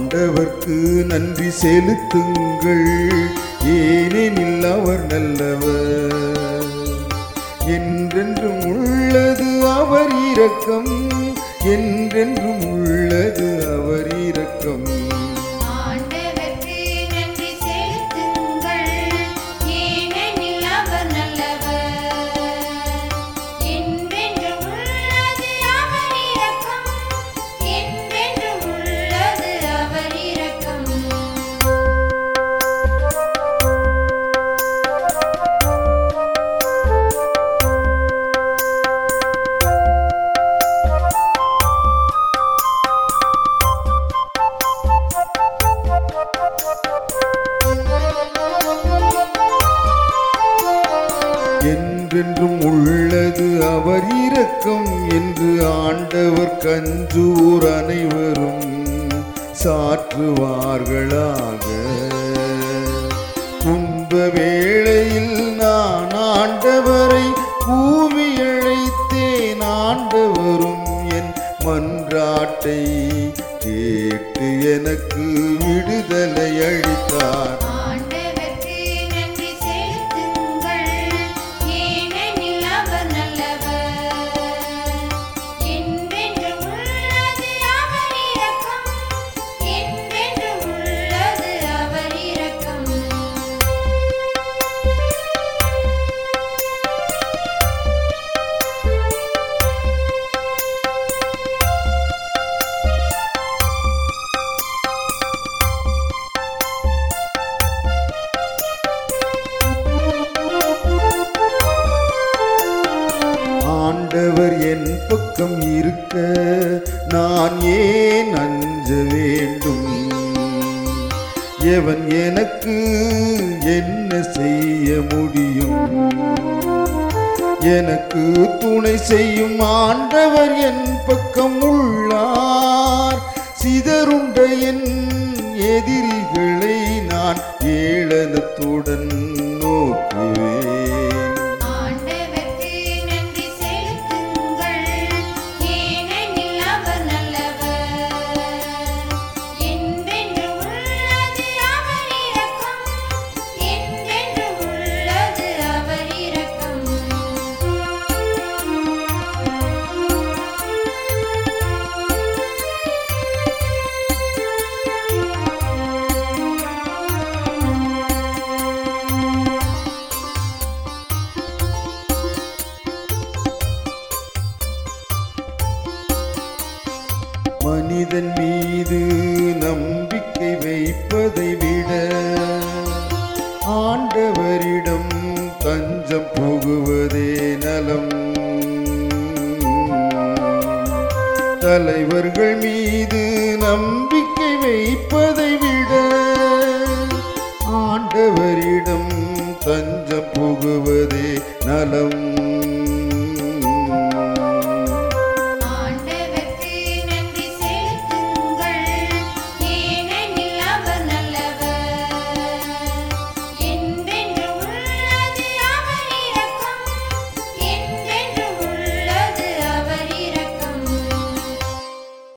ஆண்டவர்க்கு நன்றி செலுத்துங்கள் ஏனெனில் அவர் நல்லவர் என்றென்றும் உள்ளது அவர் இரக்கம் என்றென்றும் உள்ளது அவர் இரக்கம் ஆண்டவர்க்கு நன்றி செலுத்துங்கள் ஏனெனில் அவர் நல்லவர் என்றென்றும் உள்ளது அவர் இரக்கம் என்றென்றும் உள்ளது அவர் இரக்கம் என்றென்றும் உள்ளது அவர் இரக்கம் என்று ஆண்டவர் கஞ்சூர் அனைவரும் சாற்றுவார்களாக துன்ப வேளையில் நான் ஆண்டவரை கூவி அழைத்தேன் ஆண்டவரும் என் மன்றாட்டை கேட்டு எனக்கு விடுதலை அளித்தார் ஆண்டவர்க்கு நன்றி செலுத்துங்கள் ஏனெனில் அவர் நல்லவர் என்றென்றும் உள்ளது அவர் இரக்கம் என்றென்றும் உள்ளது அவர் இரக்கம் ஆண்டவர் என் பக்கம் இருக்க நான் ஏன் அஞ்ச வேண்டும் எவன் எனக்கு என்ன செய்ய முடியும் எனக்கு துணை செய்யும் ஆண்டவர் என் பக்கம் உள்ளார் சிதறுண்ட என் எதிரிகளை நான் ஏளனத்துடன் நோக்குவேன் ஆண்டவர்க்கு நன்றி செலுத்துங்கள் ஏனெனில் அவர் நல்லவர் என்றென்றும் உள்ளது அவர் இரக்கம் என்றென்றும் உள்ளது அவர் இரக்கம் மனிதன் மீது நம்பிக்கை வைப்பதை விட ஆண்டவரிடம் தஞ்சம் புகுவதே நலம் தலைவர்கள் மீது நம்பிக்கை வைப்பதை விட ஆண்டவரிடம் தஞ்சம் புகுவதே நலம்